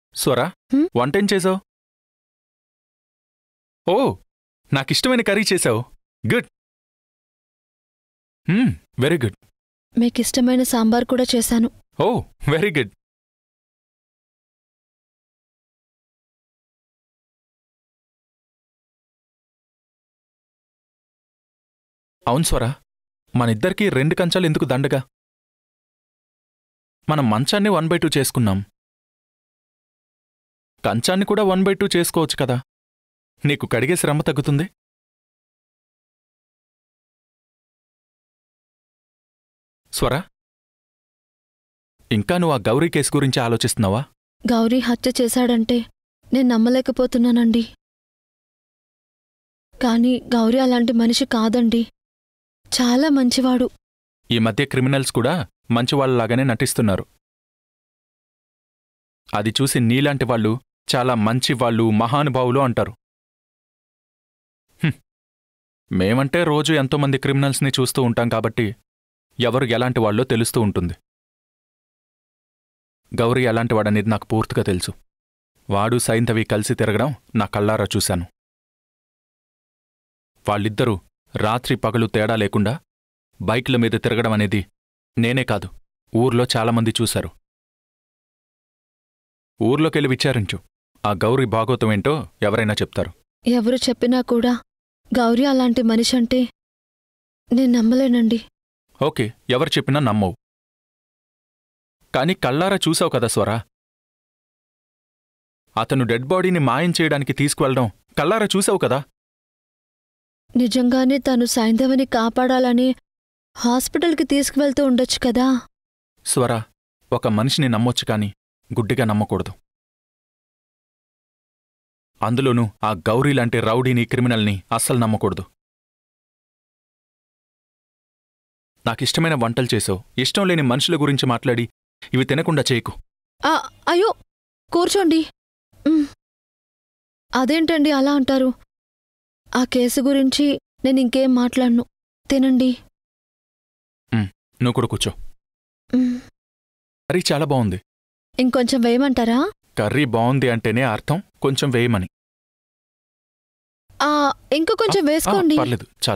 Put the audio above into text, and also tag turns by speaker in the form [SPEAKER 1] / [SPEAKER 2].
[SPEAKER 1] స్వరా
[SPEAKER 2] హ్మ్?
[SPEAKER 1] వంటేం చేసావు ఓ నాకిష్టమైన కర్రీ చేసావు గుడ్ వెరీ గుడ్
[SPEAKER 2] మీకు ఇష్టమైన సాంబార్ కూడా చేశాను
[SPEAKER 1] ఓ వెరీ గుడ్ అవును స్వరా మనిద్దరికీ రెండు కంచాలు ఎందుకు దండగా మనం మంచాన్ని వన్ బై టూ చేసుకున్నాం కంచాన్ని కూడా వన్ బై టూ చేసుకోవచ్చు కదా నీకు కడిగే శ్రమ తగ్గుతుంది స్వరా ఇంకా నువ్వు ఆ గౌరీ కేసు గురించి ఆలోచిస్తున్నావా
[SPEAKER 2] గౌరీ హత్య చేశాడంటే నేను నమ్మలేకపోతున్నానండి కానీ గౌరీ అలాంటి మనిషి కాదండి చాలా మంచివాడు
[SPEAKER 1] ఈ మధ్య క్రిమినల్స్ కూడా మంచివాళ్లలాగానే నటిస్తున్నారు అది చూసి నీలాంటి వాళ్ళు చాలా మంచివాళ్ళు మహానుభావులు అంటారు హ్మ్. మేమంటే రోజు ఎంతోమంది క్రిమినల్స్ని చూస్తూ ఉంటాం కాబట్టి ఎవరు ఎలాంటి వాళ్ళో తెలుస్తూ ఉంటుంది గౌరీ ఎలాంటివాడనేది నాకు పూర్తిగా తెలుసు వాడు సైంధవి కలిసి తిరగడం నా కళ్ళారా చూశాను వాళ్ళిద్దరూ రాత్రి పగలు తేడా లేకుండా బైక్ల మీద తిరగడం అనేది నేనే కాదు ఊర్లో చాలామంది చూశారు ఊర్లోకెళ్ళి విచారించు ఆ గౌరీ భాగోతం ఏంటో ఎవరైనా చెప్తారు
[SPEAKER 2] ఎవరు చెప్పినా కూడా గౌరీ అలాంటి మనిషి అంటే నేను నమ్మలేనండి
[SPEAKER 1] ఓకే ఎవరు చెప్పినా నమ్మవు కాని కళ్ళారా చూసావు కదా స్వరా అతను డెడ్ బాడీని మాయం చేయడానికి తీసుకువెళ్ళడం కళ్ళారా చూసావు కదా
[SPEAKER 2] నిజంగానే తను సైంధవిని కాపాడాలని హాస్పిటల్కి తీసుకువెళ్తూ ఉండొచ్చు కదా
[SPEAKER 1] స్వరా ఒక మనిషిని నమ్మొచ్చు కాని గుడ్డిగా నమ్మకూడదు అందులోనూ ఆ గౌరీ లాంటి రౌడీని క్రిమినల్ని అస్సలు నమ్మకూడదు నాకిష్టమైన వంటలు చేసావు ఇష్టం లేని మనుషుల గురించి మాట్లాడి ఇవి తినకుండా చేయకు
[SPEAKER 2] ఆ, అయ్యో కూర్చోండి మ్. అదేంటండి అలా అంటారు ఆ కేసు గురించి నేను ఇంకేం మాట్లాడను తినండి
[SPEAKER 1] నువ్వు కూడా కూర్చో
[SPEAKER 2] మ్.
[SPEAKER 1] కర్రీ చాలా బాగుంది
[SPEAKER 2] ఇంకొంచెం వేయమంటారా
[SPEAKER 1] కర్రీ బాగుంది అంటేనే అర్థం కొంచెం వేయమని
[SPEAKER 2] ఆ ఇంకో కొంచెం
[SPEAKER 1] ఆ,
[SPEAKER 2] వేసుకోండి
[SPEAKER 1] పర్లేదు చాలు